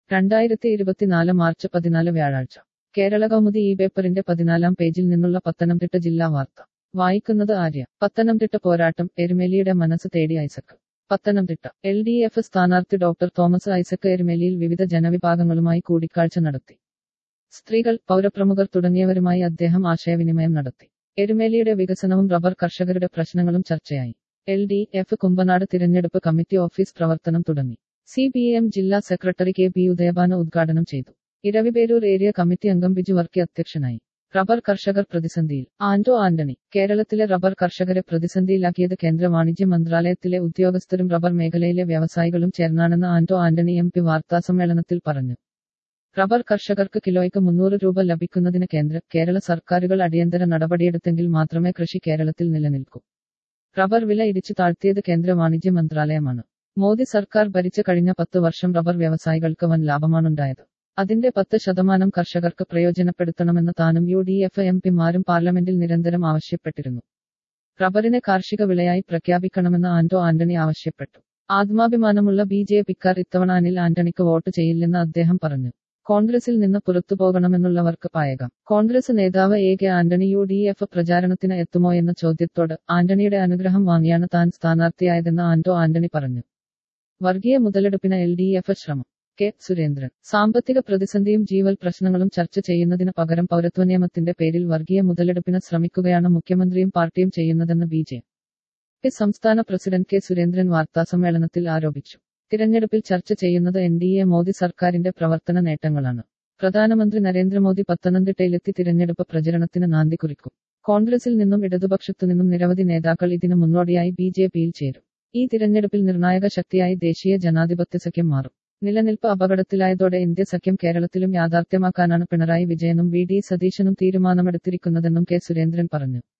രണ്ടായിരത്തി ഇരുപത്തിനാല് മാർച്ച് പതിനാല് വ്യാഴാഴ്ച കേരള കൗമുദി ഈ പേപ്പറിന്റെ പതിനാലാം പേജിൽ നിന്നുള്ള പത്തനംതിട്ട ജില്ലാ വാർത്ത വായിക്കുന്നത് ആര്യ പത്തനംതിട്ട പോരാട്ടം എരുമേലിയുടെ മനസ്സ് തേടി Isaac Pathanamthitta L D F സ്ഥാനാർത്ഥി ഡോക്ടർ തോമസ് ഐസക് എരുമേലിയിൽ വിവിധ ജനവിഭാഗങ്ങളുമായി കൂടിക്കാഴ്ച നടത്തി സ്ത്രീകൾ പൗരപ്രമുഖർ തുടങ്ങിയവരുമായി അദ്ദേഹം ആശയവിനിമയം നടത്തി എരുമേലിയുടെ വികസനവും റബ്ബർ കർഷകരുടെ പ്രശ്നങ്ങളും ചർച്ചയായി എൽ ഡി എഫ് കുമ്പനാട് തിരഞ്ഞെടുപ്പ് കമ്മിറ്റി ഓഫീസ് പ്രവർത്തനം തുടങ്ങി സി പി എം ജില്ലാ സെക്രട്ടറി കെ പി ഉദയഭാന ഉദ്ഘാടനം ചെയ്തു ഇരവിപേരൂർ ഏരിയ കമ്മിറ്റി അംഗം ബിജു വർക്കി അധ്യക്ഷനായി റബ്ബർ കർഷകർ പ്രതിസന്ധിയിൽ ആന്റോ ആന്റണി കേരളത്തിലെ റബ്ബർ കർഷകരെ പ്രതിസന്ധിയിലാക്കിയത് കേന്ദ്ര വാണിജ്യ മന്ത്രാലയത്തിലെ ഉദ്യോഗസ്ഥരും റബ്ബർ മേഖലയിലെ വ്യവസായികളും ചേർന്നാണെന്ന് ആന്റോ ആന്റണി എം പി വാർത്താസമ്മേളനത്തിൽ പറഞ്ഞു റബ്ബർ കർഷകർക്ക് കിലോയ്ക്ക് മുന്നൂറ് രൂപ ലഭിക്കുന്നതിന് കേന്ദ്ര കേരള സർക്കാരുകൾ അടിയന്തര നടപടിയെടുത്തെങ്കിൽ മാത്രമേ കൃഷി കേരളത്തിൽ നിലനിൽക്കൂ റബ്ബർ വില ഇടിച്ചു താഴ്ത്തിയത് കേന്ദ്ര വാണിജ്യ മന്ത്രാലയമാണ് മോദി സർക്കാർ ഭരിച്ച കഴിഞ്ഞ പത്ത് വർഷം റബ്ബർ വ്യവസായികൾക്ക് വൻ ലാഭമാണുണ്ടായത് അതിന്റെ പത്ത് ശതമാനം കർഷകർക്ക് പ്രയോജനപ്പെടുത്തണമെന്ന് താനും യു ഡി എഫ് എം പിമാരും പാർലമെന്റിൽ നിരന്തരം ആവശ്യപ്പെട്ടിരുന്നു റബ്ബറിനെ കാർഷിക വിളയായി പ്രഖ്യാപിക്കണമെന്ന് ആന്റോ ആന്റണി ആവശ്യപ്പെട്ടു ആത്മാഭിമാനമുള്ള ബി ജെ പിക്കാർ ഇത്തവണ അനിൽ ആന്റണിക്ക് വോട്ട് ചെയ്യില്ലെന്ന് അദ്ദേഹം പറഞ്ഞു കോൺഗ്രസിൽ നിന്ന് പുറത്തുപോകണമെന്നുള്ളവർക്ക് പായകം കോൺഗ്രസ് നേതാവ് A K Antony U D F പ്രചാരണത്തിന് എത്തുമോ എന്ന ചോദ്യത്തോട് ആന്റണിയുടെ അനുഗ്രഹം വാങ്ങിയാണ് താൻ സ്ഥാനാർത്ഥിയായതെന്ന് ആന്റോ ആന്റണി പറഞ്ഞു വർഗീയ മുതലെടുപ്പിന് എൽ ഡി എഫ് ശ്രമം കെ സുരേന്ദ്രൻ സാമ്പത്തിക പ്രതിസന്ധിയും ജീവൽ പ്രശ്നങ്ങളും ചർച്ച ചെയ്യുന്നതിന് പകരം പൗരത്വ നിയമത്തിന്റെ പേരിൽ വർഗീയ മുതലെടുപ്പിന് ശ്രമിക്കുകയാണ് മുഖ്യമന്ത്രിയും പാർട്ടിയും ചെയ്യുന്നതെന്ന് ബി ജെ പി സംസ്ഥാന പ്രസിഡന്റ് കെ സുരേന്ദ്രൻ വാർത്താസമ്മേളനത്തിൽ ആരോപിച്ചു തിരഞ്ഞെടുപ്പിൽ ചർച്ച ചെയ്യുന്നത് എൻ ഡി എ മോദി സർക്കാരിന്റെ പ്രവർത്തന നേട്ടങ്ങളാണ് പ്രധാനമന്ത്രി നരേന്ദ്രമോദി പത്തനംതിട്ടയിലെത്തി തിരഞ്ഞെടുപ്പ് പ്രചരണത്തിന് നാന്ദി കുറിക്കും കോൺഗ്രസിൽ നിന്നും ഇടതുപക്ഷത്തു നിന്നും നിരവധി നേതാക്കൾ ഇതിനു മുന്നോടിയായി ബി ജെ പിയിൽ ചേരും ഈ തിരഞ്ഞെടുപ്പിൽ നിർണായക ശക്തിയായി ദേശീയ ജനാധിപത്യ സഖ്യം മാറും നിലനിൽപ്പ് അപകടത്തിലായതോടെ ഇന്ത്യ സഖ്യം കേരളത്തിലും യാഥാർത്ഥ്യമാക്കാനാണ് പിണറായി വിജയനും വി ഡി സതീശനും തീരുമാനമെടുത്തിരിക്കുന്നതെന്നും കെ സുരേന്ദ്രൻ പറഞ്ഞു